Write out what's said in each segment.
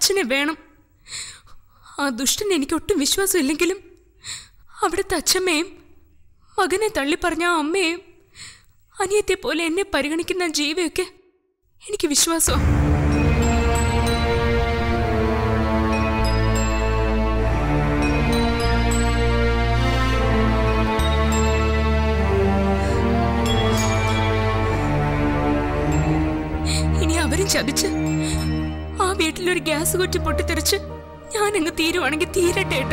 അച്ഛനെ വേണം ആ ദുഷ്ടൻ എനിക്ക് ഒട്ടും വിശ്വാസമില്ലെങ്കിലും അവിടുത്തെ അച്ഛമ്മയും മകനെ തള്ളിപ്പറഞ്ഞ ആ അമ്മയും അനിയത്തെ പോലെ എന്നെ പരിഗണിക്കുന്ന ജീവയൊക്കെ എനിക്ക് വിശ്വാസമാണ് ഇനി അവരും ചതിച്ച് ആ വീട്ടിലൊരു ഗ്യാസ് കുറ്റി പൊട്ടിത്തെറിച്ച് ഞാൻ അങ്ങ് തീരുവാണെങ്കിൽ തീരട്ടെ ഏട്ടാ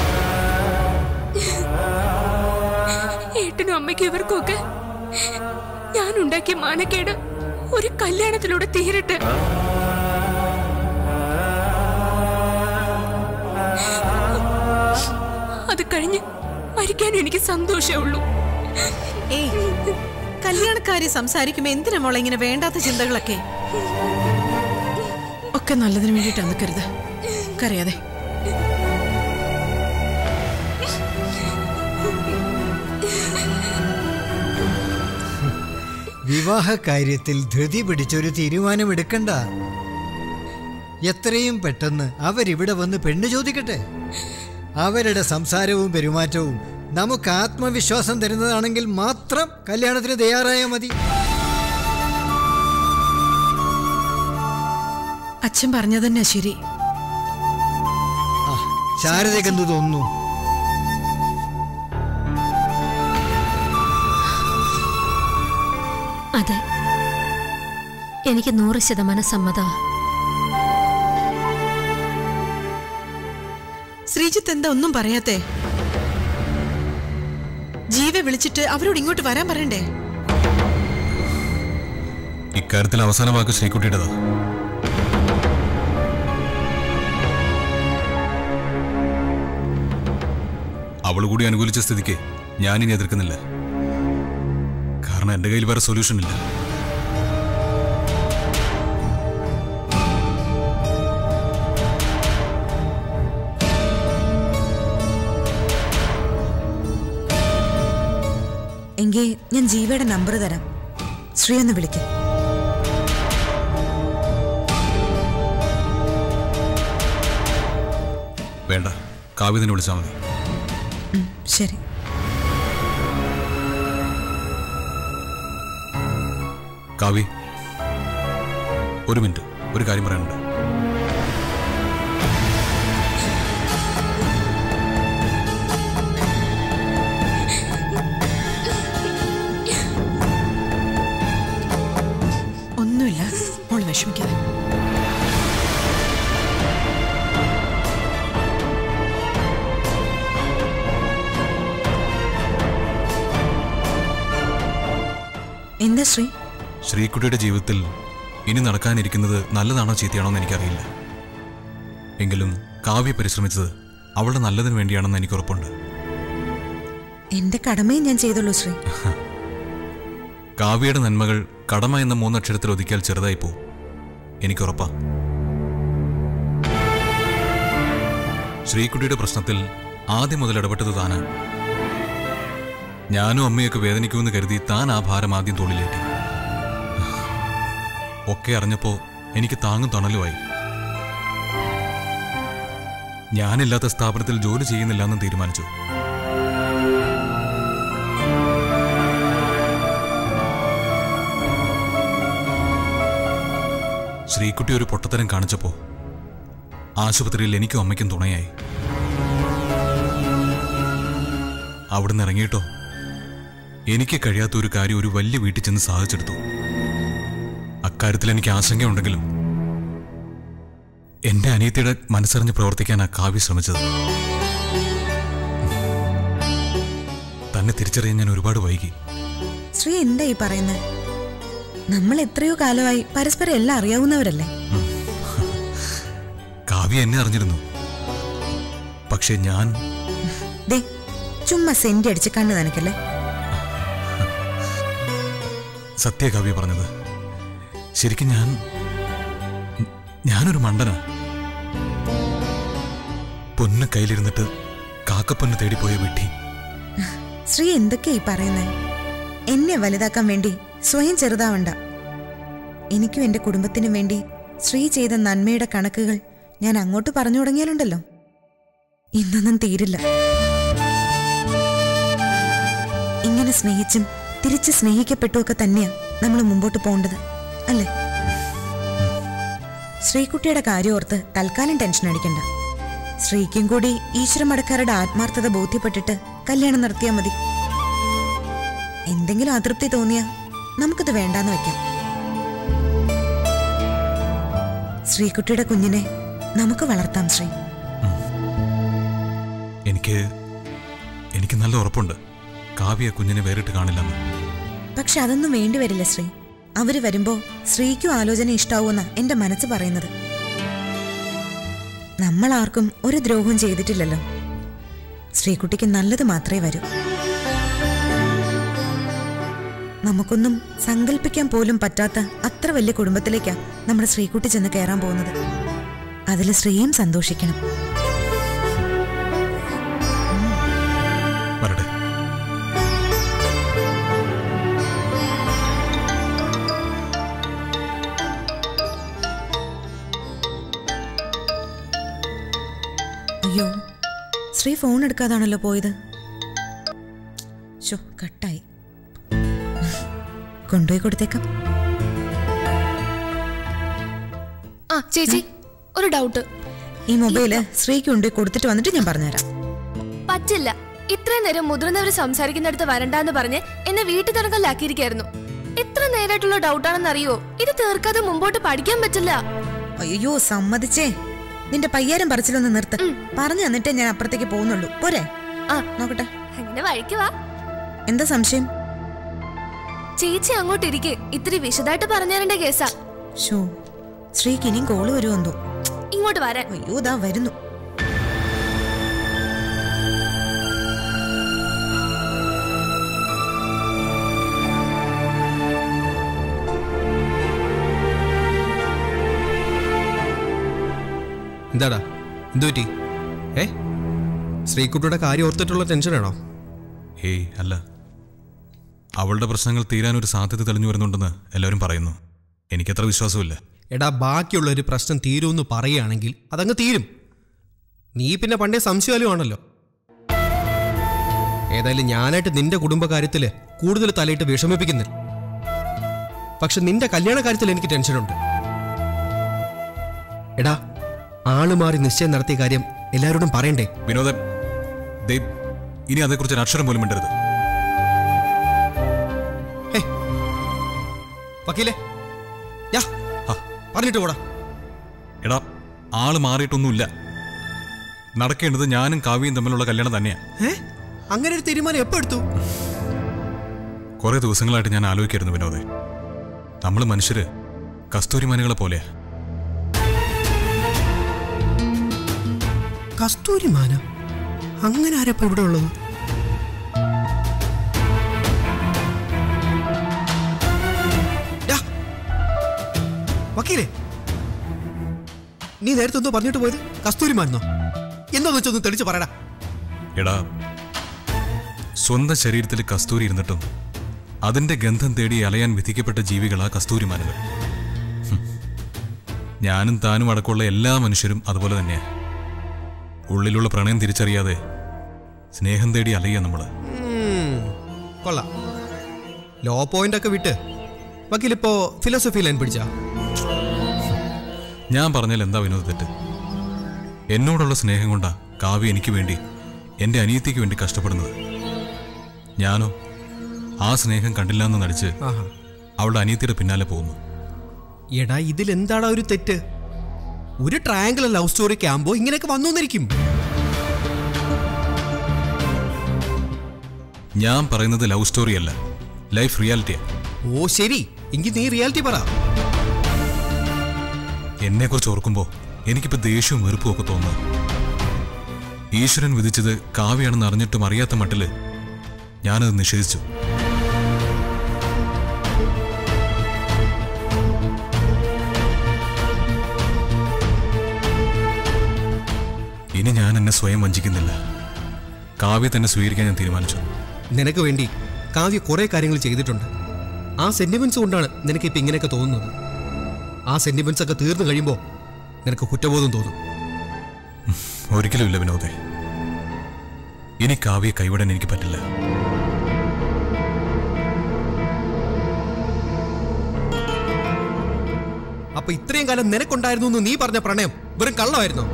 ഏട്ടനും അമ്മയ്ക്കും ഇവർക്കും ഒക്കെ ഞാൻ ഉണ്ടാക്കിയ മാനക്കേട് ഒരു കല്യാണത്തിലൂടെ തീരട്ടെ അത് കഴിഞ്ഞ് മരിക്കാനും എനിക്ക് സന്തോഷമേ ഉള്ളൂ ഏയ് കല്യാണക്കാരി സംസാരിക്കുമ്പോ എന്തിനാ മോളെ ഇങ്ങനെ വേണ്ടാത്ത ചിന്തകളൊക്കെ ഒക്കെ നല്ലതിന് വേണ്ടിയിട്ടാ നിൽക്കരുത് കരയാതെ വിവാഹ കാര്യത്തിൽ ധൃതി പിടിച്ചൊരു തീരുമാനമെടുക്കണ്ട എത്രയും പെട്ടെന്ന് അവരിവിടെ വന്ന് പെണ്ണ് ചോദിക്കട്ടെ അവരുടെ സംസാരവും പെരുമാറ്റവും നമുക്ക് ആത്മവിശ്വാസം തരുന്നതാണെങ്കിൽ മാത്രം കല്യാണത്തിന് തയ്യാറായാൽ മതി അച്ഛൻ പറഞ്ഞതന്നെ ശരി ആ, ശാരദയ്ക്ക് എന്ത് തോന്നുന്നു അതെ എനിക്ക് നൂറ് ശതമാനം സമ്മതമാ ശ്രീജിത്ത് എന്താ ഒന്നും പറയാത്തേ ജീവ വിളിച്ചിട്ട് അവരോട് ഇങ്ങോട്ട് വരാൻ പറയണ്ടേ ഇക്കാര്യത്തിൽ അവസാന വാക്ക് ശ്രീകുട്ടിയുടേതാ അവൾ കൂടി അനുകൂലിച്ച സ്ഥിതിക്ക് ഞാനിനി എതിർക്കുന്നില്ല കാരണം എന്റെ കയ്യിൽ വേറെ സൊല്യൂഷൻ ഇല്ല എങ്കിൽ ഞാൻ ജീവയുടെ നമ്പർ തരാം ശ്രീ ഒന്ന് വിളിക്കും വേണ്ട കാവ്യതിനെ വിളിച്ചാൽ മതി ശരി കാവ്യ ഒരു മിനിറ്റ് ഒരു കാര്യം പറയാനുണ്ട് ഒന്നുമില്ല മോള് വിഷമിക്കാതെ എന്താ ശ്രീ ശ്രീകുട്ടിയുടെ ജീവിതത്തിൽ ഇനി നടക്കാനിരിക്കുന്നത് നല്ലതാണോ ചീത്തയാണോ എന്ന് എനിക്കറിയില്ല എങ്കിലും കാവ്യ പരിശ്രമിച്ചത് അവളുടെ നല്ലതിന് വേണ്ടിയാണെന്ന് എനിക്ക് ഉറപ്പുണ്ട് എന്റെ കടമയും ഞാൻ ചെയ്തുള്ളൂ ശ്രീ കാവ്യയുടെ നന്മകൾ കടമ എന്ന മൂന്നക്ഷരത്തിൽ ഒതുക്കിയാൽ ചെറുതായി പോവും എനിക്കുറപ്പാ ശ്രീകുട്ടിയുടെ പ്രശ്നത്തിൽ ആദ്യം മുതൽ ഇടപെട്ടത് താനാണ് ഞാനും അമ്മയൊക്കെ വേദനിക്കുമെന്ന് കരുതി താൻ ആ ഭാരം ആദ്യം തോളിലേറ്റി ഒക്കെ അറിഞ്ഞപ്പോ എനിക്ക് താങ്ങും തണലുമായി ഞാനില്ലാത്ത സ്ഥാപനത്തിൽ ജോലി ചെയ്യുന്നില്ലെന്നും തീരുമാനിച്ചു ശ്രീകുട്ടി ഒരു പൊട്ടത്തരം കാണിച്ചപ്പോ ആശുപത്രിയിൽ എനിക്കും അമ്മയ്ക്കും തുണയായി അവിടുന്ന് ഇറങ്ങിയിട്ടോ എനിക്ക് കഴിയാത്ത ഒരു കാര്യം ഒരു വലിയ വീട്ടിൽ ചെന്ന് സാധിച്ചെടുത്തു അക്കാര്യത്തിൽ എനിക്ക് ആശങ്കയുണ്ടെങ്കിലും എന്റെ അനിയത്തിയുടെ മനസ്സറിഞ്ഞ് പ്രവർത്തിക്കാനാ കാവ്യ ശ്രമിച്ചത് തന്നെ തിരിച്ചറിയാൻ ഞാൻ ഒരുപാട് വൈകി ശ്രീ എന്താ ഈ പറയുന്നത് നമ്മൾ എത്രയോ കാലമായി പരസ്പരം എല്ലാം അറിയാവുന്നവരല്ലേ കാവ്യ എന്നെ അറിഞ്ഞിരുന്നു പക്ഷെ ഞാൻ ദേ ചുമ്മാ സെന്റി അടിച്ച് കണ്ണു നനക്കല്ലേ സത്യ കാവ്യ പറഞ്ഞത് ശരിക്കും ഞാൻ ഞാനൊരു മണ്ടനാ പൊന്ന് കയ്യിലിരുന്നിട്ട് കാക്കപ്പൊന്ന് തേടിപ്പോയ വിട്ടി ശ്രീ എന്തൊക്കെയാ ഈ പറയുന്നത് എന്നെ വലുതാക്കാൻ വേണ്ടി സ്വയം ചെറുതാവണ്ട എനിക്കും എന്റെ കുടുംബത്തിനും വേണ്ടി ശ്രീ ചെയ്ത നന്മയുടെ കണക്കുകൾ ഞാൻ അങ്ങോട്ട് പറഞ്ഞു തുടങ്ങിയാലുണ്ടല്ലോ ഇന്നൊന്നും തീരില്ല ഇങ്ങനെ സ്നേഹിച്ചും തിരിച്ച് സ്നേഹിക്കപ്പെട്ടുമൊക്കെ തന്നെയാ നമ്മൾ മുമ്പോട്ട് പോകേണ്ടത് അല്ലേ ശ്രീകുട്ടിയുടെ കാര്യം ഓർത്ത് തൽക്കാലം ടെൻഷൻ അടിക്കണ്ട ശ്രീക്കും കൂടി ഈശ്വരമടക്കാരുടെ ആത്മാർത്ഥത ബോധ്യപ്പെട്ടിട്ട് കല്യാണം നടത്തിയാൽ മതി എന്തെങ്കിലും അതൃപ്തി തോന്നിയാ നമുക്കത് വേണ്ടാന്ന് വെക്കാം ശ്രീകുട്ടിയുടെ കുഞ്ഞിനെ നമുക്ക് വളർത്താം ശ്രീ എനിക്ക് എനിക്ക് നല്ല ഉറപ്പുണ്ട് കാവ്യ കുഞ്ഞിനെ വേറിട്ട് കാണില്ലെന്ന് പക്ഷെ അതൊന്നും വേണ്ടി വരില്ല ശ്രീ അവര് വരുമ്പോ ശ്രീക്കും ആലോചന ഇഷ്ടാവൂന്ന എന്റെ മനസ്സ് പറയുന്നത് നമ്മൾ ആർക്കും ഒരു ദ്രോഹവും ചെയ്തിട്ടില്ലല്ലോ ശ്രീകുട്ടിക്ക് നല്ലത് മാത്രമേ വരൂ നമുക്കൊന്നും സങ്കല്പിക്കാൻ പോലും പറ്റാത്ത അത്ര വലിയ കുടുംബത്തിലേക്കാ നമ്മുടെ ശ്രീകുട്ടി ചെന്ന് കയറാൻ പോകുന്നത് അതിൽ ശ്രീയും സന്തോഷിക്കണം വരട്ടെ അയ്യോ ശ്രീ ഫോൺ എടുക്കാതാണല്ലോ പോയത് ഷോ കട്ടായി കൊണ്ടുപോയി കൊടുത്തേക്കാം ആ ചേച്ചി ഒരു ഡൗട്ട് ഈ മൊബൈല് ശ്രീക്ക് കൊണ്ടുപോയി കൊടുത്തിട്ട് വന്നിട്ട് ഞാൻ പറഞ്ഞുതരാം പറ്റില്ല ഇത്രയും നേരം മുതിർന്നവർ സംസാരിക്കുന്നിടത്ത് വരണ്ടാന്ന് പറഞ്ഞ് എന്നെ വീട്ടിൽ തിരക്കല്ലാക്കിയിരിക്കായിരുന്നു എത്ര നേരായിട്ടുള്ള ഡൗട്ടാണെന്ന് അറിയോ ഇത് തീർക്കാതെ മുമ്പോട്ട് പഠിക്കാൻ പറ്റില്ല അയ്യോ സമ്മതിച്ചേ നിന്റെ പയ്യാരം പറിച്ചിലൊന്ന് നിർത്ത് പറഞ്ഞു തന്നിട്ടേ ഞാൻ അപ്പുറത്തേക്ക് പോകുന്നുള്ളൂ പോരെ ആ നോക്കട്ടെ അങ്ങനെ വഴിക്ക് വാ എന്താ സംശയം ചേച്ചി അങ്ങോട്ട് ഇരിക്കെ ഇത്തിരി വിശദമായിട്ട് പറഞ്ഞാലിന്റെ കേസാ ഷോ ശ്രീക്ക് ഇനിയും കോള് വരുമെന്തോ ഇങ്ങോട്ട് വരാൻ അയ്യോ ദാ വരുന്നു എന്താടാ എന്തു പറ്റി ഏ ശ്രീകുട്ടിയുടെ കാര്യം ഓർത്തിട്ടുള്ള ടെൻഷനാണോ ഏയ് അല്ല അവളുടെ പ്രശ്നങ്ങൾ തീരാനൊരു സാധ്യത തെളിഞ്ഞു വരുന്നുണ്ടെന്ന് എല്ലാവരും പറയുന്നു എനിക്കത്ര വിശ്വാസമില്ല എടാ ബാക്കിയുള്ള ഒരു പ്രശ്നം തീരുമെന്ന് പറയുകയാണെങ്കിൽ അതങ്ങ് തീരും നീ പിന്നെ പണ്ടേ സംശയമാണല്ലോ ഏതായാലും ഞാനായിട്ട് നിന്റെ കുടുംബകാര്യത്തിൽ കൂടുതൽ തലയിട്ട് വിഷമിപ്പിക്കുന്നില്ല പക്ഷെ നിന്റെ കല്യാണ കാര്യത്തിൽ എനിക്ക് ടെൻഷനുണ്ട് എടാ ആള് മാറി നിശ്ചയം നടത്തിയ കാര്യം എല്ലാവരോടും പറയണ്ടേ വിനോദ ദേ ഇനി അതേക്കുറിച്ച് ഒരു അക്ഷരം പോലും മിണ്ടരുത് ഹേ വക്കീലേ യാ ഹാ, പറഞ്ഞിട്ട് പോടാ എടാ ആള് മാറിയിട്ടൊന്നുമില്ല നടക്കേണ്ടത് ഞാനും കാവ്യയും തമ്മിലുള്ള കല്യാണം തന്നെയാ ഏ അങ്ങനെ ഒരു തീരുമാനം എപ്പോ എടുത്തു കുറെ ദിവസങ്ങളായിട്ട് ഞാൻ ആലോചിക്കായിരുന്നു വിനോദെ നമ്മൾ മനുഷ്യര് കസ്തൂരിമാനുകളെ പോലെയാ കസ്തൂരി മാന അങ്ങനെ ആരപ്പ ഇവിടെ ഉള്ളത് ഡാ, വക്കീലേ നീ നേരത്തെ എന്തോ പറഞ്ഞിട്ട് പോയത് കസ്തൂരി മാനോ എന്താന്ന് വെച്ചൊന്ന് തെളിച്ച് പറയടാ എടാ സ്വന്തം ശരീരത്തിൽ കസ്തൂരി ഇരുന്നിട്ടും അതിന്റെ ഗന്ധം തേടി അലയാൻ വിധിക്കപ്പെട്ട ജീവികളാ കസ്തൂരിമാനുകൾ ഹും. ഞാനും താനും അടക്കമുള്ള എല്ലാ മനുഷ്യരും അതുപോലെ തന്നെയാ ഉള്ളിലുള്ള പ്രണയം തിരിച്ചറിയാതെ സ്നേഹം തേടി അലയുക നമ്മള് ഉം, കൊള്ളാം ലോ പോയിന്റ് ഒക്കെ വിട്ട് വക്കീലിപ്പോ ഫിലോസഫി ലൈൻ പിടിച്ചാ ഞാൻ പറഞ്ഞാൽ എന്താ വിനോദ തെറ്റ് എന്നോടുള്ള സ്നേഹം കൊണ്ടാ കാവ്യ എനിക്ക് വേണ്ടി എൻ്റെ അനിയത്തിക്ക് വേണ്ടി കഷ്ടപ്പെടുന്നത് ഞാനോ ആ സ്നേഹം കണ്ടില്ല എന്ന് നടിച്ച് ആഹാ അവളുടെ അനിയത്തിയുടെ പിന്നാലെ പോകുന്നു എടാ ഇതിൽ എന്താടാ ഒരു തെറ്റ് ഒരു ട്രയാങ്കിൾ ലവ് സ്റ്റോറിക്ക് ആകുമ്പോ ഇങ്ങനെയൊക്കെ വന്നുവന്നിരിക്കും ഞാൻ പറയുന്നത് ലവ് സ്റ്റോറി അല്ല ലൈഫ് റിയാലിറ്റിയാ ഓ ശരി എങ്കിൽ നീ റിയാലിറ്റി പറ എന്നെക്കുറിച്ച് ഓർക്കുമ്പോൾ എനിക്കിപ്പോൾ ദേഷ്യവും വെറുപ്പും ഒക്കെ തോന്നുന്നു ഈശ്വരൻ വിധിച്ചത് കാവ്യാണെന്ന് അറിഞ്ഞിട്ടും അറിയാത്ത മട്ടില് ഞാനത് നിഷേധിച്ചു ഇനി ഞാൻ എന്നെ സ്വയം വഞ്ചിക്കുന്നില്ല കാവ്യ തന്നെ സ്വീകരിക്കാൻ ഞാൻ തീരുമാനിച്ചു നിനക്ക് വേണ്ടി കാവ്യ കുറെ കാര്യങ്ങൾ ചെയ്തിട്ടുണ്ട് ആ സെന്റിമെന്റ്സ് കൊണ്ടാണ് നിനക്ക് ഇപ്പൊ ഇങ്ങനെയൊക്കെ തോന്നുന്നത് ആ സെന്റിമെന്റ്സ് ഒക്കെ തീർന്നു കഴിയുമ്പോൾ നിനക്ക് കുറ്റബോധം തോന്നും ഒരിക്കലും ഇല്ല വിനോദേ ഇനി കാവ്യെ കൈവിടാൻ എനിക്ക് പറ്റില്ല അപ്പൊ ഇത്രയും കാലം നിനക്കുണ്ടായിരുന്നു എന്ന് നീ പറഞ്ഞ പ്രണയം വെറും കള്ളമായിരുന്നോ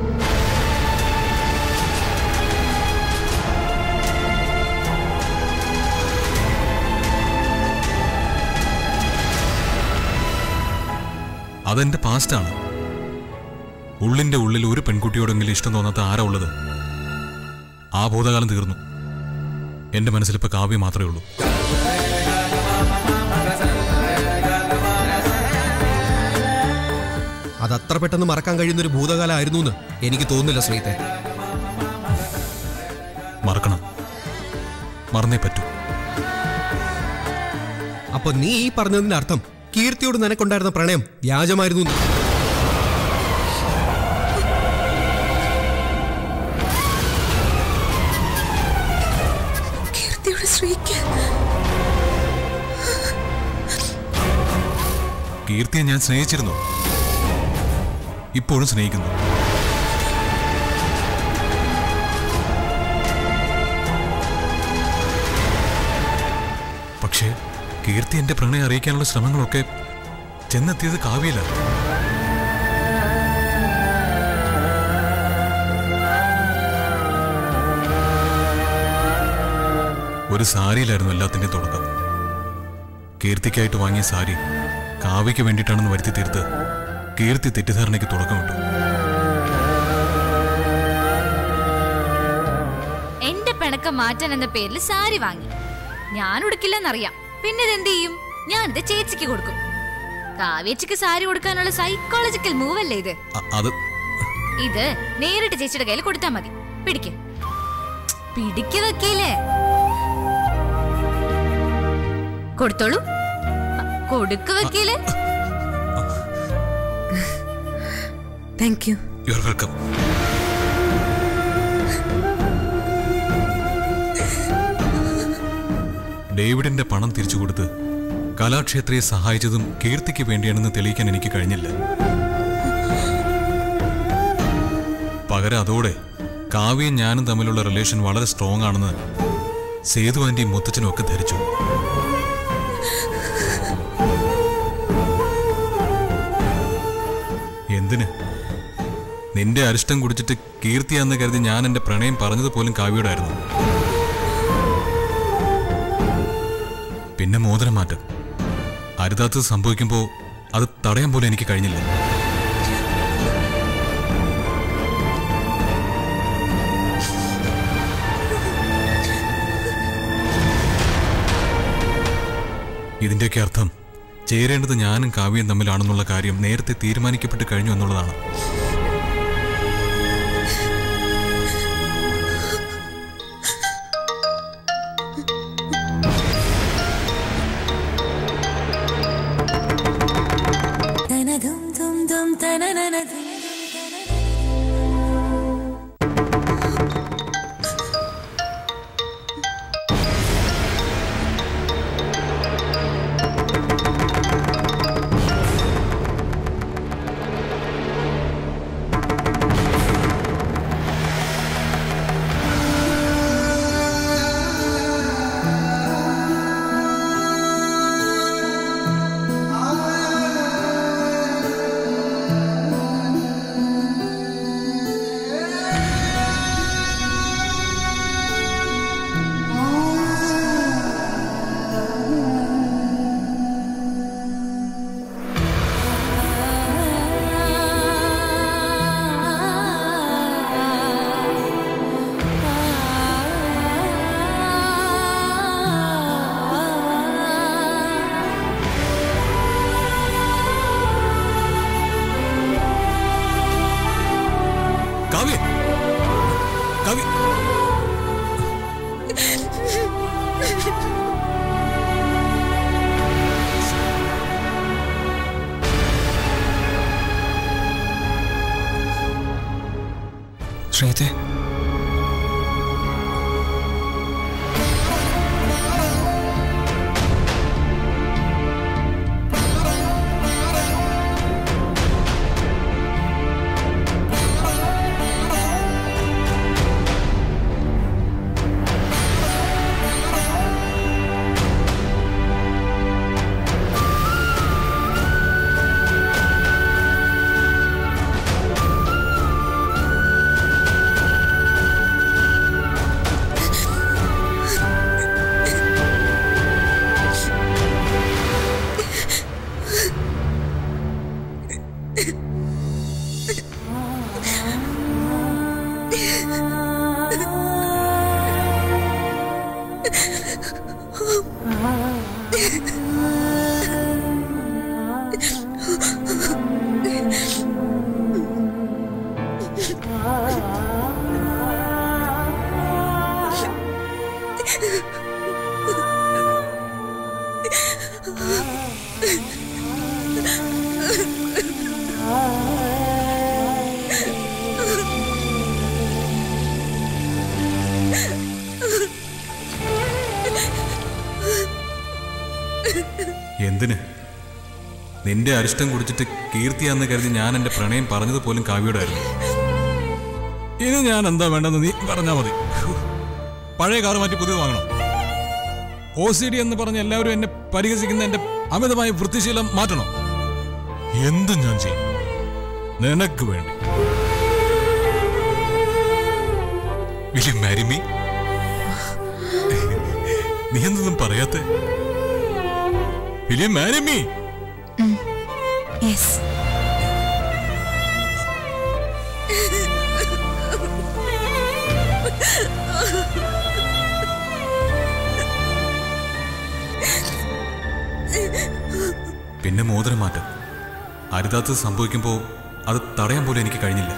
അതെന്റെ പാസ്റ്റാണ് ഉള്ളിന്റെ ഉള്ളിൽ ഒരു പെൺകുട്ടിയോടെങ്കിലും ഇഷ്ടം തോന്നാത്ത ആരാ ഉള്ളത് ആ ഭൂതകാലം തീർന്നു എന്റെ മനസ്സിലിപ്പോ കാവ്യ മാത്രമേ ഉള്ളൂ അത് അത്ര പെട്ടെന്ന് മറക്കാൻ കഴിയുന്ന ഒരു ഭൂതകാലമായിരുന്നു എന്ന് എനിക്ക് തോന്നുന്നില്ല ശ്രീത്തെ മറക്കണം മറന്നേ പറ്റൂ അപ്പൊ നീ ഈ പറഞ്ഞതിന്റെ അർത്ഥം കീർത്തിയോട് നിനക്കുണ്ടായിരുന്ന പ്രണയം വ്യാജമായിരുന്നു എന്ന്. കീർത്തിയുടെ ശ്രീക്ക് കീർത്തിയെ ഞാൻ സ്നേഹിച്ചിരുന്നു ഇപ്പോഴും സ്നേഹിക്കുന്നു പക്ഷേ കീർത്തി എന്റെ പ്രണയം അറിയിക്കാനുള്ള ശ്രമങ്ങളൊക്കെ ചെന്നെത്തിയത് കാവ്യയിലാണ് ഒരു സാരിയിലായിരുന്നു എല്ലാത്തിന്റെയും തുടക്കം കീർത്തിക്കായിട്ട് വാങ്ങിയ സാരി കാവ്യയ്ക്ക് വേണ്ടിയിട്ടാണെന്ന് വരുത്തി തീർത്ത് കീർത്തി തെറ്റിദ്ധാരണയ്ക്ക് തുടക്കമിട്ടു എന്റെ പിണക്കം മാറ്റാൻ എന്ന പേരിൽ സാരി വാങ്ങി ഞാൻ ഉടുക്കില്ലെന്നറിയാം പിന്നെ ഇതെന്ത് ചെയ്യും ഞാൻ എന്റെ ചേച്ചിക്ക് കൊടുക്കും കാവ്യച്ചിക്ക് സാരി കൊടുക്കാനുള്ള സൈക്കോളജിക്കൽ മൂവ് അല്ലേ ഇത് അ- അത് ഇത് നേരിട്ട് ചേച്ചിയുടെ കയ്യിൽ കൊടുത്താൽ മതി പിടിക്ക് പിടിക്ക് വെക്കീലേ കൊടുത്തോളൂ കൊടുക്ക് വെക്കീലേ thank you you are welcome ഡേവിഡിന്റെ പണം തിരിച്ചു കൊടുത്ത് കലാക്ഷേത്രയെ സഹായിച്ചതും കീർത്തിക്ക് വേണ്ടിയാണെന്ന് തെളിയിക്കാൻ എനിക്ക് കഴിഞ്ഞില്ല പകരം അതോടെ കാവ്യയും ഞാനും തമ്മിലുള്ള റിലേഷൻ വളരെ സ്ട്രോങ് ആണെന്ന് സേതു ആന്റിയും മുത്തച്ഛനും ഒക്കെ ധരിച്ചു എന്തിന് നിന്റെ അരിഷ്ടം കുടിച്ചിട്ട് കീർത്തിയാന്ന് കരുതി ഞാൻ എന്റെ പ്രണയം പറഞ്ഞത് പോലും കാവ്യോടായിരുന്നു പിന്നെ മോതിരം മാറ്റം അരുതാത്തത് സംഭവിക്കുമ്പോൾ അത് തടയാൻ പോലും എനിക്ക് കഴിഞ്ഞില്ല ഇതിന്റെയൊക്കെ അർത്ഥം ചേരേണ്ടത് ഞാനും കാവ്യയും തമ്മിലാണെന്നുള്ള കാര്യം നേരത്തെ തീരുമാനിക്കപ്പെട്ട് കഴിഞ്ഞു എന്നുള്ളതാണ് കാവ്യ കാവ്യ ശ്രീത്തെ എന്തിന് നിന്റെ അരിഷ്ടം കുടിച്ചിട്ട് കീർത്തിയാന്ന് കരുതി ഞാൻ എന്റെ പ്രണയം പറഞ്ഞത് പോലും കാവ്യോടായിരുന്നു ഇനി ഞാൻ എന്താ വേണ്ടെന്ന് നീ പറഞ്ഞാ മതി ഹൂ. പഴയ കാറ് മാറ്റി പുതിയത് വാങ്ങണം ഒ സി ഡി എന്ന് പറഞ്ഞ് എല്ലാവരും എന്നെ പരിഹസിക്കുന്ന എന്റെ അമിതമായ വൃത്തിശീലം മാറ്റണം എന്തും ഞാൻ ചെയ്യും നിനക്ക് വേണ്ടി വിൽ മാരി മീ നീ എന്തൊന്നും പറയാത്തെ വിൽ മാരി മീ യെസ് പിന്നെ മോതിരം മാറ്റം അരുതാത്തത് സംഭവിക്കുമ്പോൾ അത് തടയാൻ പോലും എനിക്ക് കഴിഞ്ഞില്ല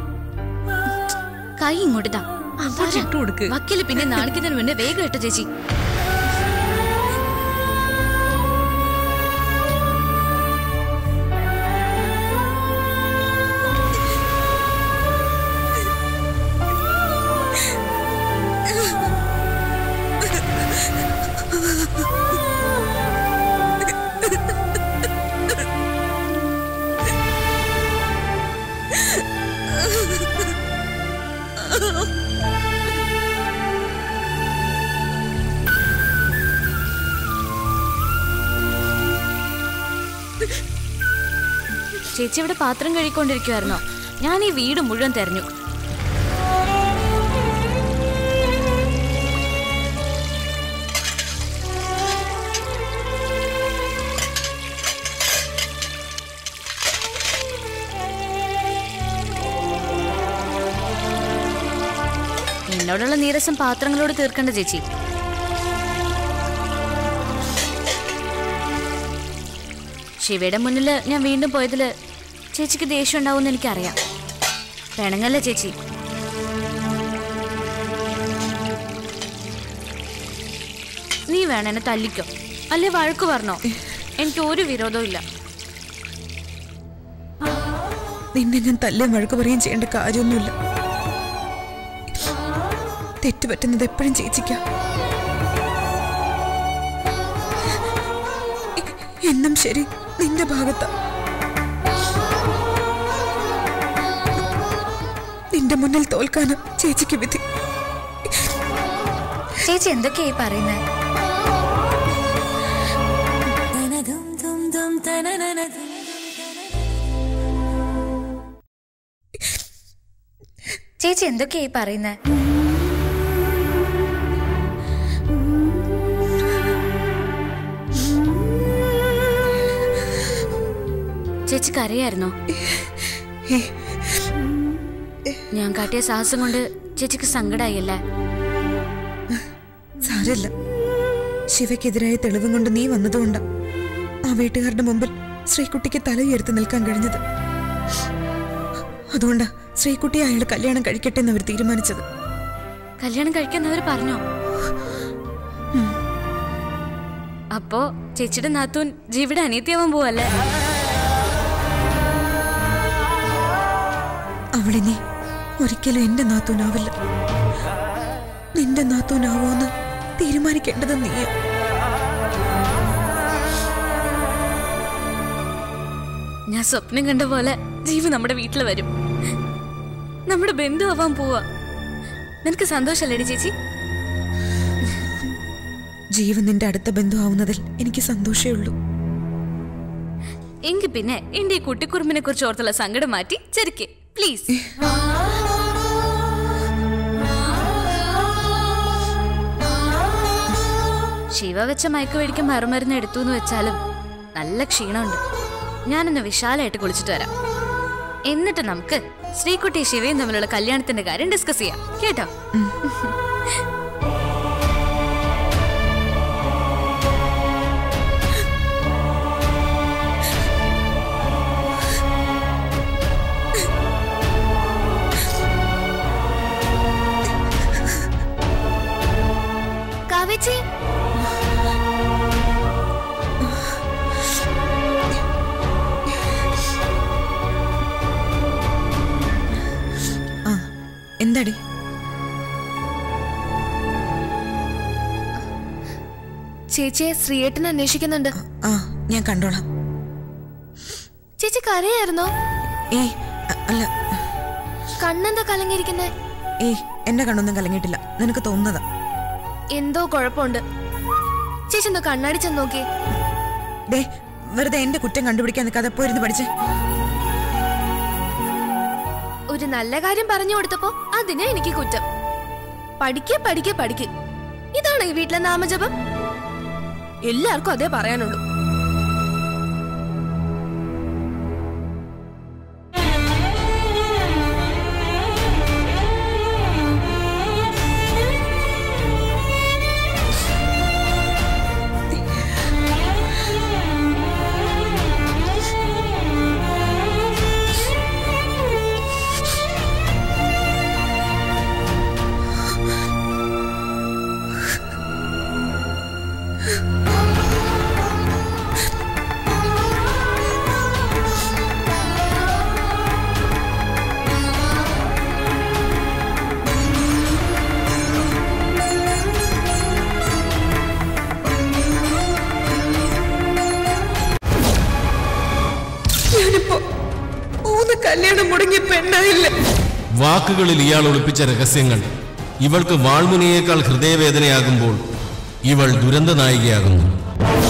കൈ ഇങ്ങോട്ട് താ വക്കീല് പിന്നെ നാണിക്കുന്നതിന് മുന്നേ വേഗം ഇട്ടോ ചേച്ചി ചേച്ചി ഇവിടെ പാത്രം കഴുകിക്കൊണ്ടിരിക്കുവായിരുന്നോ ഞാൻ ഈ വീട് മുഴുവൻ തെരഞ്ഞു എന്നോടുള്ള നീരസം പാത്രങ്ങളോട് തീർക്കണ്ട ചേച്ചി ശിവയുടെ മുന്നിൽ ഞാൻ വീണ്ടും പോയതിൽ ചേച്ചിക്ക് ദേഷ്യം ഉണ്ടാവുമെന്ന് എനിക്കറിയാം വേണമെങ്കല്ലേ ചേച്ചി നീ വേണം എന്നെ തല്ലിക്കോ അല്ലെ വഴക്ക് പറഞ്ഞോ എനിക്ക് ഒരു വിരോധവും ഇല്ല നിന്നെ ഞാൻ തല്ലുകയും വഴക്ക് പറയുകയും ചെയ്യേണ്ട കാര്യമൊന്നുമില്ല തെറ്റ് പറ്റുന്നത് എപ്പോഴും ചേച്ചിക്കാം എന്നും ശരി നിന്റെ ഭാഗത്താ നിന്റെ മുന്നിൽ തോൽക്കാനും ചേച്ചിക്ക് വിധി ചേച്ചി എന്തൊക്കെയായി പറയുന്നത് ചേച്ചി എന്തൊക്കെയായി പറയുന്നത് ചേച്ചിക്ക് അറിയായിരുന്നോ ഞാൻ കാട്ടിയ സാഹസം കൊണ്ട് ചേച്ചിക്ക് സങ്കടായില്ലേ സാരല്ല ശിവയ്ക്കെതിരായ തെളിവും കൊണ്ട് നീ വന്നതുകൊണ്ടാ ആ വീട്ടുകാരുടെ മുമ്പിൽ ശ്രീകുട്ടിക്ക് തല ഉയർത്തി നിൽക്കാൻ കഴിഞ്ഞത് അതുകൊണ്ടാ ശ്രീകുട്ടിയെ അയാൾ കല്യാണം കഴിക്കട്ടെ എന്ന് അവർ തീരുമാനിച്ചത് കല്യാണം കഴിക്കാൻ അവർ പറഞ്ഞോ അപ്പോ ചേച്ചിയുടെ നാത്തൂൻ ജീവിയുടെ അനിയത്തിയാവാൻ പോവല്ലേ അവളിനി ഒരിക്കലും എന്റെ നാത്തൂനാവില്ല നിന്റെ നാത്തൂനാവോന്ന് തീരുമാനിക്കേണ്ടത് നീയാ ഞാൻ സ്വപ്നം കണ്ട പോലെ ജീവ് നമ്മുടെ വീട്ടിൽ വരും നമ്മുടെ ബന്ധു ആവാൻ പോവാ നിനക്ക് സന്തോഷല്ലേടി ചേച്ചി ജീവൻ നിന്റെ അടുത്ത ബന്ധുവാവുന്നതിൽ എനിക്ക് സന്തോഷമേ ഉള്ളൂ എങ്കിൽ പിന്നെ എന്റെ ഈ കുട്ടിക്കുറുമ്പിനെ കുറിച്ച് ഓർത്തുള്ള സങ്കടം മാറ്റി ചെറുക്കെ പ്ലീസ് ശിവ വെച്ച മയക്കുവഴിക്ക് മറുമരുന്ന് എടുത്തു എന്ന് വെച്ചാലും നല്ല ക്ഷീണമുണ്ട് ഞാനൊന്ന് വിശാലമായിട്ട് കുളിച്ചിട്ട് വരാം എന്നിട്ട് നമുക്ക് ശ്രീകുട്ടി ശിവയും തമ്മിലുള്ള കല്യാണത്തിന്റെ കാര്യം ഡിസ്കസ് ചെയ്യാം കേട്ടോ കാവേച്ചി ചേച്ചിയെ ശ്രീയേട്ടൻ അന്വേഷിക്കുന്നുണ്ട് ആ ഞാൻ കണ്ടോളാം ചേച്ചി കരയായിരുന്നോ ഏയ് അ- അല്ല കണ്ണെന്താ കലങ്ങിയിരിക്കുന്നേ ഏയ് എന്റെ കണ്ണൊന്നും കലങ്ങിയിട്ടില്ല നിനക്ക് തോന്നുന്നതാ എന്തോ കുഴപ്പമുണ്ട് ചേച്ചി ഒന്ന് കണ്ണാടി ചെന്ന് നോക്കിയേ ദേ വെറുതെ എന്റെ കുറ്റം കണ്ടുപിടിക്കാൻ നിൽക്കാതെ പോയിരുന്നു പഠിച്ചേ ഒരു നല്ല കാര്യം പറഞ്ഞു കൊടുത്തപ്പോ അതിനെ എനിക്ക് കുറ്റം പഠിക്കേ പഠിക്കേ പഠിക്ക് ഇതാണ് ഈ വീട്ടിലെ നാമജപം എല്ലാവർക്കും അതേ പറയാനുള്ളൂ മൂന്ന് കല്യാണം മുടങ്ങിയ പെണ്ണായില്ലേ വാക്കുകളിൽ ഇയാൾ ഒളിപ്പിച്ച രഹസ്യങ്ങൾ ഇവൾക്ക് വാൾമുനയേക്കാൾ ഹൃദയവേദനയാകുമ്പോൾ ഇവൾ ദുരന്ത നായികയാകുന്നു